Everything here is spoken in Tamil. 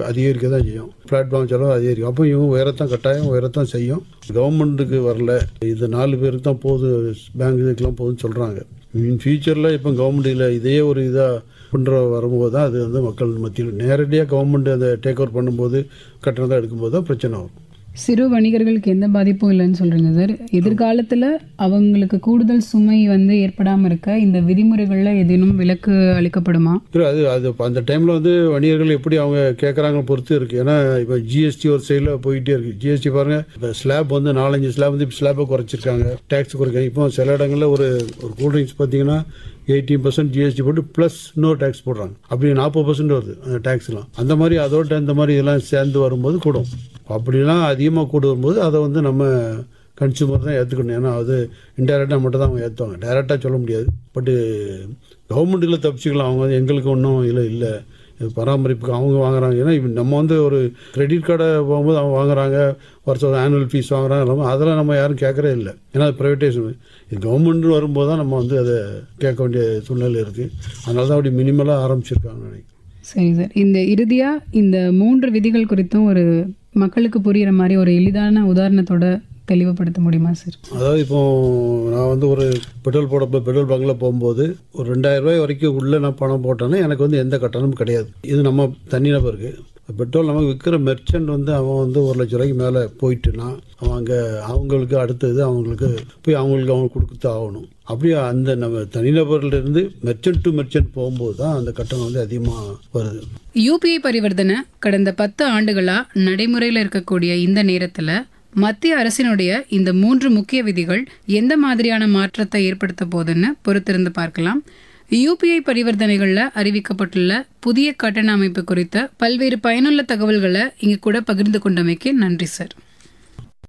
அதிகரிக்க தான் செய்யும் பிளாட்ஃபார்ம் செலவு அதிகரிக்கும் அப்போ இவங்க உயரத்தான் கட்டாயம் உயரத்தான் செய்யும் கவர்மெண்ட்டுக்கு வரல இது நாலு பேருக்கு தான் போதும் பேங்க் இதுக்கெல்லாம் போதும்னு சொல்கிறாங்க இன் ஃபியூச்சரில் இப்போ கவர்மெண்ட்டில் இதே ஒரு இதாக பண்ணுற வரும்போது தான் அது வந்து மக்கள் மத்தியில் நேரடியாக கவர்மெண்ட் அதை டேக் ஓவர் பண்ணும்போது கட்டணம் எடுக்கும்போது தான் பிரச்சனை வரும் சிறு வணிகர்களுக்கு எந்த பாதிப்பும் இல்லைன்னு சொல்றீங்க சார் எதிர்காலத்துல அவங்களுக்கு கூடுதல் சுமை வந்து ஏற்படாம இருக்க இந்த விதிமுறைகள்ல ஏதேனும் விலக்கு அளிக்கப்படுமா இல்லை அது அது இப்ப அந்த டைமில் வந்து வணிகர்கள் எப்படி அவங்க கேட்குறாங்க பொறுத்து இருக்குது ஏன்னா இப்போ ஜிஎஸ்டி ஒரு சைடில் போயிட்டே இருக்குது ஜிஎஸ்டி பாருங்கள் இப்போ ஸ்லாப் வந்து நாலஞ்சு ஸ்லாப் வந்து இப்போ ஸ்லாப்பை குறைச்சிருக்காங்க டேக்ஸ் குறைக்காங்க இப்போ சில இடங்களில் ஒரு ஒரு கூல்ட்ரிங்க்ஸ் பார்த்தீங்கன்னா எயிட்டீன் பர்சன்ட் ஜிஎஸ்டி போட்டு ப்ளஸ் இன்னொரு டேக்ஸ் போடுறாங்க அப்படி நாற்பது பர்சன்ட் வருது அந்த டேக்ஸ்லாம் அந்த மாதிரி அதோட இந்த மாதிரி இதெல்லாம் சேர்ந்து வரும்போது கூடும் அப்படிலாம் அதிகமாக கூடு வரும்போது அதை வந்து நம்ம கன்சியூமர் தான் ஏற்றுக்கணும் ஏன்னா அது இன்டெரக்டாக மட்டும் தான் அவங்க ஏற்றுவாங்க டைரெக்டாக சொல்ல முடியாது பட்டு கவர்மெண்ட்டில் தப்பிச்சுக்கலாம் அவங்க வந்து எங்களுக்கு ஒன்றும் இல்லை இல்லை இது பராமரிப்புக்கு அவங்க வாங்குறாங்க ஏன்னா இப்போ நம்ம வந்து ஒரு கிரெடிட் கார்டை போகும்போது அவங்க வாங்குறாங்க வருஷம் ஆனுவல் ஃபீஸ் வாங்குறாங்க எல்லாமே அதெல்லாம் நம்ம யாரும் கேட்குறே இல்லை ஏன்னா அது ப்ரைவேட்டைசேஷன் இது கவர்மெண்ட் வரும்போது தான் நம்ம வந்து அதை கேட்க வேண்டிய சூழ்நிலை இருக்குது அதனால தான் அப்படி மினிமலாக ஆரம்பிச்சிருக்காங்க நினைக்கிறேன் சரி சார் இந்த இறுதியா இந்த மூன்று விதிகள் குறித்தும் ஒரு மக்களுக்கு புரியுற மாதிரி ஒரு எளிதான உதாரணத்தோட தெளிவுபடுத்த முடியுமா சார் அதாவது இப்போ நான் வந்து ஒரு பெட்ரோல் போட பெட்ரோல் பங்கில் போகும்போது ஒரு ரெண்டாயிரம் ரூபாய் வரைக்கும் உள்ளே நான் பணம் போட்டேன்னா எனக்கு வந்து எந்த கட்டணமும் கிடையாது இது நம்ம தனிநபருக்கு பெட்ரோல் நமக்கு விற்கிற மெர்ச்சன்ட் வந்து அவன் வந்து ஒரு லட்ச ரூபாய்க்கு மேலே போயிட்டுனா அவன் அங்கே அவங்களுக்கு அடுத்தது அவங்களுக்கு போய் அவங்களுக்கு அவங்க கொடுத்து ஆகணும் அப்படியே அந்த நம்ம தனிநபர்லேருந்து மெர்ச்சன்ட் டு மெர்ச்சன்ட் போகும்போது தான் அந்த கட்டணம் வந்து அதிகமாக வருது யூபிஐ பரிவர்த்தனை கடந்த பத்து ஆண்டுகளா நடைமுறையில் இருக்கக்கூடிய இந்த நேரத்துல மத்திய அரசினுடைய இந்த மூன்று முக்கிய விதிகள் எந்த மாதிரியான மாற்றத்தை ஏற்படுத்த போகுதுன்னு பொறுத்திருந்து பார்க்கலாம் யூபிஐ பரிவர்த்தனைகளில் அறிவிக்கப்பட்டுள்ள புதிய கட்டண அமைப்பு குறித்த பல்வேறு பயனுள்ள தகவல்களை இங்க கூட பகிர்ந்து கொண்டமைக்கு நன்றி சார்